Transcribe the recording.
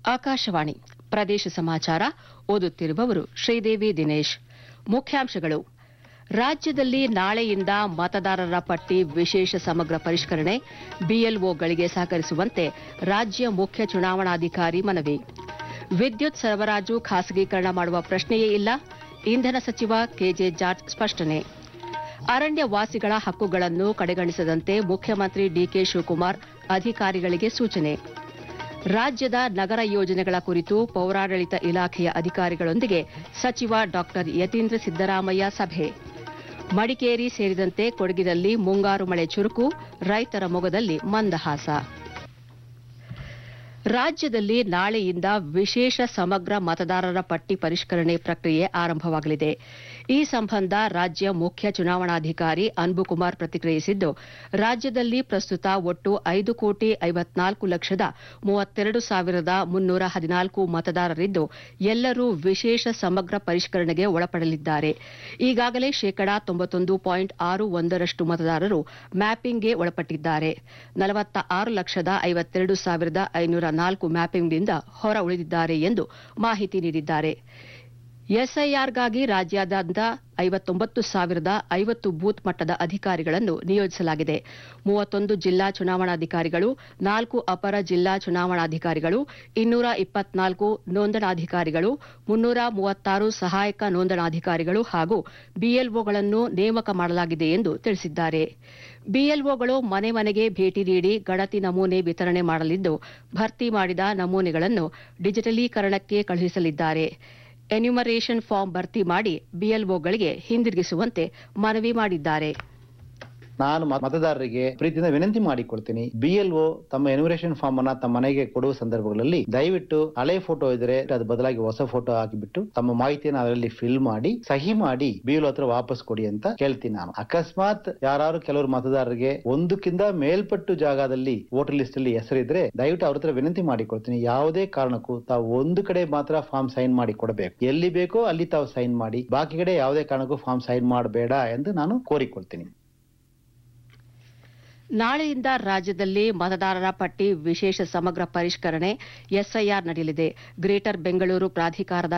ಆಕಾಶವಾಣಿ ಪ್ರದೇಶ ಸಮಾಚಾರ ಓದುತ್ತಿರುವವರು ಶ್ರೀದೇವಿ ದಿನೇಶ್ ಮುಖ್ಯಾಂಶಗಳು ರಾಜ್ಯದಲ್ಲಿ ನಾಳೆಯಿಂದ ಮತದಾರರ ಪಟ್ಟಿ ವಿಶೇಷ ಸಮಗ್ರ ಪರಿಷ್ಕರಣೆ ಬಿಎಲ್ಒಗಳಿಗೆ ಸಹಕರಿಸುವಂತೆ ರಾಜ್ಯ ಮುಖ್ಯ ಚುನಾವಣಾಧಿಕಾರಿ ಮನವಿ ವಿದ್ಯುತ್ ಸರಬರಾಜು ಖಾಸಗೀಕರಣ ಮಾಡುವ ಪ್ರಶ್ನೆಯೇ ಇಲ್ಲ ಇಂಧನ ಸಚಿವ ಕೆಜೆ ಜಾರ್ಜ್ ಸ್ಪಷ್ಟನೆ ಅರಣ್ಯ ವಾಸಿಗಳ ಹಕ್ಕುಗಳನ್ನು ಕಡೆಗಣಿಸದಂತೆ ಮುಖ್ಯಮಂತ್ರಿ ಡಿಕೆ ಶಿವಕುಮಾರ್ ಅಧಿಕಾರಿಗಳಿಗೆ ಸೂಚನೆ ರಾಜ್ಯದ ನಗರ ಯೋಜನೆಗಳ ಕುರಿತು ಪೌರಾಡಳಿತ ಇಲಾಖೆಯ ಅಧಿಕಾರಿಗಳೊಂದಿಗೆ ಸಚಿವ ಡಾ ಯತೀಂದ್ರ ಸಿದ್ದರಾಮಯ್ಯ ಸಭೆ ಮಡಿಕೇರಿ ಸೇರಿದಂತೆ ಕೊಡಗಿನಲ್ಲಿ ಮುಂಗಾರು ಮಳೆ ಚುರುಕು ರೈತರ ಮೊಗದಲ್ಲಿ ಮಂದಹಾಸ ರಾಜ್ಯದಲ್ಲಿ ನಾಳೆಯಿಂದ ವಿಶೇಷ ಸಮಗ್ರ ಮತದಾರರ ಪಟ್ಟಿ ಪರಿಷ್ಕರಣೆ ಪ್ರಕ್ರಿಯೆ ಆರಂಭವಾಗಲಿದೆ ಈ ಸಂಬಂಧ ರಾಜ್ಯ ಮುಖ್ಯ ಚುನಾವಣಾಧಿಕಾರಿ ಅನ್ಬುಕುಮಾರ್ ಪ್ರತಿಕ್ರಿಯಿಸಿದ್ದು ರಾಜ್ಯದಲ್ಲಿ ಪ್ರಸ್ತುತ ಒಟ್ಟು ಐದು ಕೋಟಿ ಐವತ್ನಾಲ್ಕು ಲಕ್ಷದ ಮೂವತ್ತೆರಡು ಸಾವಿರದ ಮುನ್ನೂರ ಹದಿನಾಲ್ಕು ಮತದಾರರಿದ್ದು ಎಲ್ಲರೂ ವಿಶೇಷ ಸಮಗ್ರ ಪರಿಷ್ಕರಣೆಗೆ ಒಳಪಡಲಿದ್ದಾರೆ ಈಗಾಗಲೇ ಶೇಕಡಾ ತೊಂಬತ್ತೊಂದು ಪಾಯಿಂಟ್ ಆರು ಒಂದರಷ್ಟು ಮತದಾರರು ಮ್ಯಾಪಿಂಗ್ಗೆ ಒಳಪಟ್ಟಿದ್ದಾರೆ ನಲವತ್ತ ಆರು ಲಕ್ಷದ ಐವತ್ತೆರಡು ಸಾವಿರದ ಐನೂರ ನಾಲ್ಕು ಮ್ಯಾಪಿಂಗ್ನಿಂದ ಹೊರ ಉಳಿದಿದ್ದಾರೆ ಎಂದು ಮಾಹಿತಿ ನೀಡಿದ್ದಾರೆ ಎಸ್ಐಆರ್ಗಾಗಿ ರಾಜ್ಯಾದ್ಯಂತ ಐವತ್ತೊಂಬತ್ತು ಸಾವಿರದ ಐವತ್ತು ಬೂತ್ ಮಟ್ಟದ ಅಧಿಕಾರಿಗಳನ್ನು ನಿಯೋಜಿಸಲಾಗಿದೆ ಮೂವತ್ತೊಂದು ಜಿಲ್ಲಾ ಚುನಾವಣಾಧಿಕಾರಿಗಳು ನಾಲ್ಕು ಅಪರ ಜಿಲ್ಲಾ ಚುನಾವಣಾಧಿಕಾರಿಗಳು ಇನ್ನೂರ ಇಪ್ಪತ್ನಾಲ್ಕು ನೋಂದಣಾಧಿಕಾರಿಗಳು ಮುನ್ನೂರ ಮೂವತ್ತಾರು ಸಹಾಯಕ ನೋಂದಣಾಧಿಕಾರಿಗಳು ಹಾಗೂ ಬಿಎಲ್ಒಗಳನ್ನು ನೇಮಕ ಮಾಡಲಾಗಿದೆ ಎಂದು ತಿಳಿಸಿದ್ದಾರೆ ಬಿಎಲ್ಒಗಳು ಮನೆ ಮನೆಗೆ ಭೇಟಿ ನೀಡಿ ಗಣತಿ ನಮೂನೆ ವಿತರಣೆ ಮಾಡಲಿದ್ದು ಭರ್ತಿ ಮಾಡಿದ ನಮೂನೆಗಳನ್ನು ಡಿಜಿಟಲೀಕರಣಕ್ಕೆ ಕಳುಹಿಸಲಿದ್ದಾರೆ ಎನ್ಯುಮರೇಷನ್ ಫಾರ್ಮ್ ಭರ್ತಿ ಮಾಡಿ ಬಿಎಲ್ಒಗಳಿಗೆ ಹಿಂದಿರುಗಿಸುವಂತೆ ಮನವಿ ಮಾಡಿದ್ದಾರೆ ನಾನು ಮ- ಮತದಾರರಿಗೆ ಪ್ರೀತಿಯಿಂದ ವಿನಂತಿ ಮಾಡಿಕೊಳ್ತೀನಿ ಬಿಎಲ್ಒ ತಮ್ಮ ಎನ್ಯುಮರೇಷನ್ ಫಾರ್ಮ್ ಅನ್ನ ತಮ್ಮ ಮನೆಗೆ ಕೊಡುವ ಸಂದರ್ಭಗಳಲ್ಲಿ ದಯವಿಟ್ಟು ಹಳೆ ಫೋಟೋ ಇದ್ರೆ ಅದು ಬದಲಾಗಿ ಹೊಸ ಫೋಟೋ ಹಾಕಿಬಿಟ್ಟು ತಮ್ಮ ಮಾಹಿತಿಯನ್ನು ಅದರಲ್ಲಿ ಫಿಲ್ ಮಾಡಿ ಸಹಿ ಮಾಡಿ ಬಿಎಲ್ಒ ಹತ್ರ ವಾಪಸ್ ಕೊಡಿ ಅಂತ ಕೇಳ್ತೀನಿ ನಾನು ಅಕಸ್ಮಾತ್ ಯಾರು ಕೆಲವರು ಮತದಾರರಿಗೆ ಒಂದಕ್ಕಿಂತ ಮೇಲ್ಪಟ್ಟು ಜಾಗದಲ್ಲಿ ವೋಟರ್ ಲಿಸ್ಟ್ ಅಲ್ಲಿ ಹೆಸರಿದ್ರೆ ದಯವಿಟ್ಟು ಅವ್ರ ಹತ್ರ ವಿನಂತಿ ಮಾಡಿಕೊಳ್ತೀನಿ ಯಾವುದೇ ಕಾರಣಕ್ಕೂ ತಾವು ಒಂದು ಕಡೆ ಮಾತ್ರ ಫಾರ್ಮ್ ಸೈನ್ ಮಾಡಿ ಕೊಡಬೇಕು ಎಲ್ಲಿ ಬೇಕೋ ಅಲ್ಲಿ ತಾವು ಸೈನ್ ಮಾಡಿ ಬಾಕಿ ಕಡೆ ಯಾವುದೇ ಕಾರಣಕ್ಕೂ ಫಾರ್ಮ್ ಸೈನ್ ಮಾಡಬೇಡ ಎಂದು ನಾನು ಕೋರಿಕೊಳ್ತೀನಿ ನಾಳೆಯಿಂದ ರಾಜ್ಯದಲ್ಲಿ ಮತದಾರರ ಪಟ್ಟಿ ವಿಶೇಷ ಸಮಗ್ರ ಪರಿಷ್ಕರಣೆ ಎಸ್ಐಆರ್ ನಡೆಯಲಿದೆ ಗ್ರೇಟರ್ ಬೆಂಗಳೂರು ಪ್ರಾಧಿಕಾರದ